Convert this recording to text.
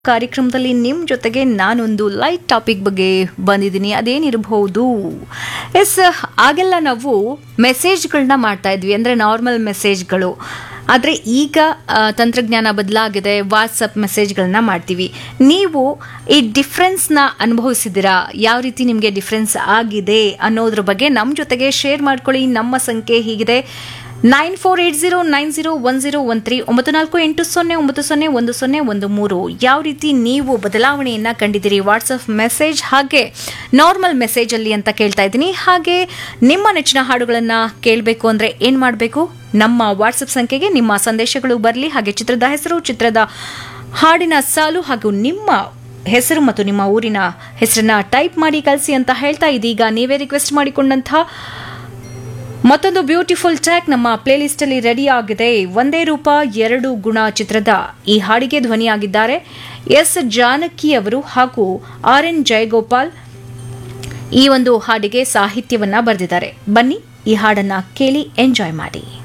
ಕಾರ್ಯಕ್ರಮದಲ್ಲಿ ನಿಮ್ಮ ಜೊತೆಗೆ ನಾನೊಂದು ಲೈಟ್ ಟಾಪಿಕ್ ಬಗ್ಗೆ ಬಂದಿದ್ದೀನಿ ಅದೇನಿರಬಹುದು ಎಸ್ ಆಗೆಲ್ಲ ನಾವು ಮೆಸೇಜ್ಗಳನ್ನ ಮಾಡ್ತಾ ಇದ್ವಿ ಅಂದರೆ ನಾರ್ಮಲ್ ಮೆಸೇಜ್ಗಳು ಆದರೆ ಈಗ ಆ, ತಂತ್ರಜ್ಞಾನ ಬದಲಾಗಿದೆ ವಾಟ್ಸಪ್ ಮೆಸೇಜ್ಗಳನ್ನ ಮಾಡ್ತೀವಿ ನೀವು ಈ ಡಿಫ್ರೆನ್ಸ್ನ ಅನುಭವಿಸಿದ್ದೀರಾ ಯಾವ ರೀತಿ ನಿಮಗೆ ಡಿಫ್ರೆನ್ಸ್ ಆಗಿದೆ ಅನ್ನೋದ್ರ ಬಗ್ಗೆ ನಮ್ಮ ಜೊತೆಗೆ ಶೇರ್ ಮಾಡ್ಕೊಳ್ಳಿ ನಮ್ಮ ಸಂಖ್ಯೆ ಹೀಗಿದೆ nine four eight zero nine zero one zero one three ಒಂಬತ್ತು ನಾಲ್ಕು ಎಂಟು ಸೊನ್ನೆ ಒಂಬತ್ತು ಸೊನ್ನೆ ಒಂದು ಸೊನ್ನೆ ಒಂದು ಮೂರು ಯಾವ ರೀತಿ ನೀವು ಬದಲಾವಣೆಯನ್ನು ಕಂಡಿದ್ದೀರಿ ವಾಟ್ಸಪ್ ಮೆಸೇಜ್ ಹಾಗೆ ನಾರ್ಮಲ್ ಮೆಸೇಜಲ್ಲಿ ಅಂತ ಕೇಳ್ತಾ ಇದ್ದೀನಿ ಹಾಗೆ ನಿಮ್ಮ ನೆಚ್ಚಿನ ಹಾಡುಗಳನ್ನು ಕೇಳಬೇಕು ಅಂದರೆ ಏನು ಮಾಡಬೇಕು ನಮ್ಮ ವಾಟ್ಸಪ್ ಸಂಖ್ಯೆಗೆ ನಿಮ್ಮ ಸಂದೇಶಗಳು ಬರಲಿ ಹಾಗೆ ಚಿತ್ರದ ಹೆಸರು ಚಿತ್ರದ ಹಾಡಿನ ಸಾಲು ಹಾಗೂ ನಿಮ್ಮ ಹೆಸರು ಮತ್ತು ನಿಮ್ಮ ಊರಿನ ಹೆಸರನ್ನ ಟೈಪ್ ಮಾಡಿ ಕಳಿಸಿ ಅಂತ ಹೇಳ್ತಾ ಇದೀಗ ನೀವೇ ರಿಕ್ವೆಸ್ಟ್ ಮಾಡಿಕೊಂಡಂಥ ಮತ್ತೊಂದು ಬ್ಯೂಟಿಫುಲ್ ಟ್ರ್ಯಾಕ್ ನಮ್ಮ ಪ್ಲೇಲಿಸ್ಟ್ ಅಲ್ಲಿ ರೆಡಿ ಆಗಿದೆ ಒಂದೇ ರೂಪ ಎರಡು ಗುಣ ಚಿತ್ರದ ಈ ಹಾಡಿಗೆ ಧ್ವನಿಯಾಗಿದ್ದಾರೆ ಎಸ್ ಜಾನಕಿ ಅವರು ಹಾಗೂ ಆರ್ ಎನ್ ಜಯಗೋಪಾಲ್ ಈ ಒಂದು ಹಾಡಿಗೆ ಸಾಹಿತ್ಯವನ್ನ ಬರೆದಿದ್ದಾರೆ ಬನ್ನಿ ಈ ಹಾಡನ್ನ ಕೇಳಿ ಎಂಜಾಯ್ ಮಾಡಿ